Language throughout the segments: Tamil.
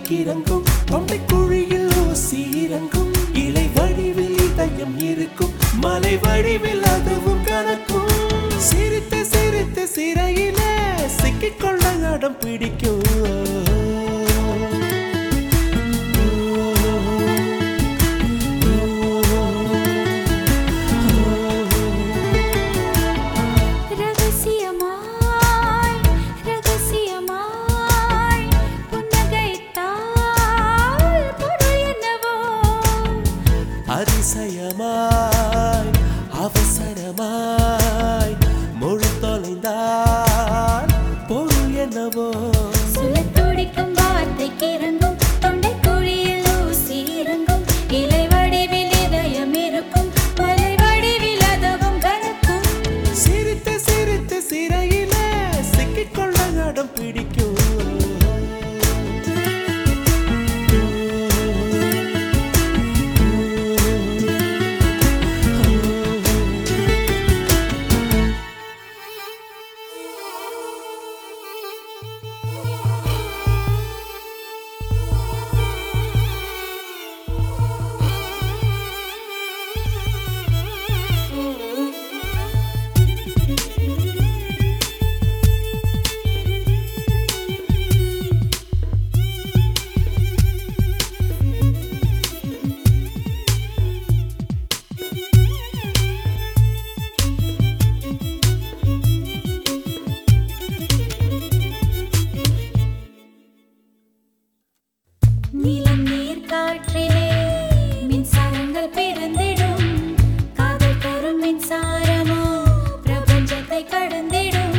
கிறங்கும் தொண்டை குழியில் ஊசி இறங்கும் இலை வடிவில் இதயம் இருக்கும் மலை வடிவில் அதுவும் கணக்கும் சிரித்து சிரித்து சிறையில சிக்கிக்கொள்ள அடம் ரகசியமாய் ரகசியமாய் புன்னகைத்தால் பொருள் என்னவோ அதிசயமாய் அவசரமாய் மொழி தொலைந்தால் பொருள் என்னவோ சுழத்துடிக்கும் வார்த்தைக்கு இறங்கும் தொண்டை குழியில் ஊசி இறங்கும் இலை வடிவில் இதயம் இருக்கும் மலை வடிவில் அதுவும் கணக்கும் சிரித்து சிரித்து சிறையில சிக்கிக்கொள்ள அடம் பிடிக்கும் நிலம் நீர் காற்றிலே மின்சாரங்கள் பிறந்திடும் காதல் தரும் மின்சாரமோ பிரபஞ்சத்தை கடந்திடும்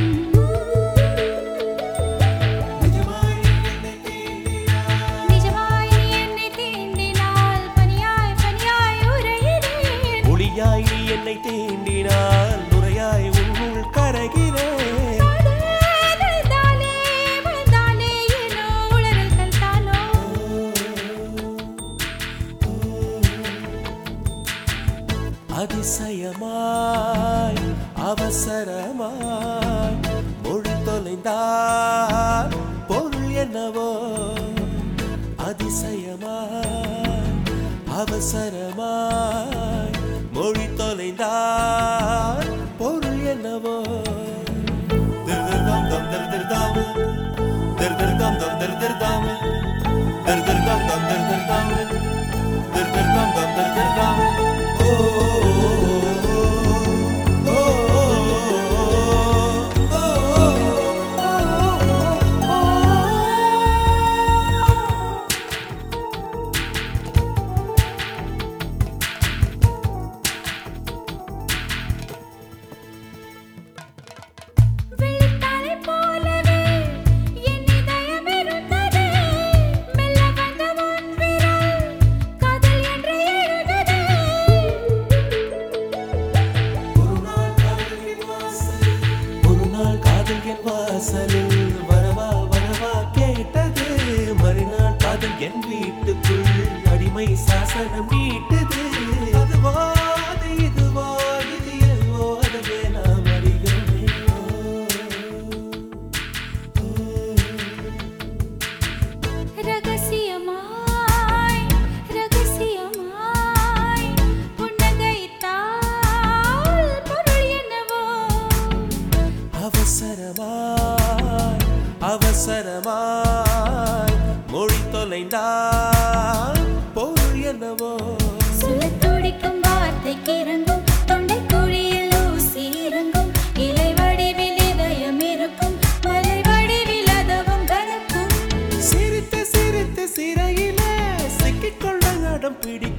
நிஜமாய் நீ என்னை தீண்டினால் பனியாய் பனியாய் உறைகிறேன் ஒளியாய் நீ என்னை தீண்டினால் நுரையாய் உன்னுள் கரைகிறேன் தானே வந்தாலே ஏனோ உளறல்கள் தானோ அதிசயமாய் அவசரமாய் மொழி தொலைந்தால் பொருள் என்னவோ அதிசயமாய் அவசரமாய் மொழி தொலைந்தால் பொருள் என்னவோ திருதிருதாம் தம் திருதிருதாம் திருதிருதாம் தம் திருதிருதாம் திருதிருதாம் தம் திருதிருதாம் திருதிருதாம் தம் திருதிருதாம் ஓ ஓ வெள்ளித்தாரை போலவே என் இதயம் இருந்தது மெல்ல வந்த உன் விரல் காதல் என்று எழுதுது ஒரு நாள் காதல் என் வாசலில் வரவா வரவா கேட்டது மறுநாள் காதல் என் வீட்டுக்குள் அடிமை சாசனம் நீட்டது அதுவோ அது இதுவோ இது எதுவோ அதுவே நாம் அறிகிறோமே ரகசியமாய் ரகசியமாய் புன்னகைத்தால் பொருள் என்னவோ அவசரமாய் அவசரமாய் மொழி தொலைந்தால் பொருள் என்னவோ சுழத்துடிக்கும் வார்த்தைக்கு இறங்கும் தொண்டை குழியில் ஊசி இறங்கும் இலை வடிவில் இதயம் இருக்கும் மலை வடிவில் அதுவும் கணக்கும் சிரித்து சிரித்து சிறையில சிக்கிக்கொள்ள அடம் பிடிக்கும்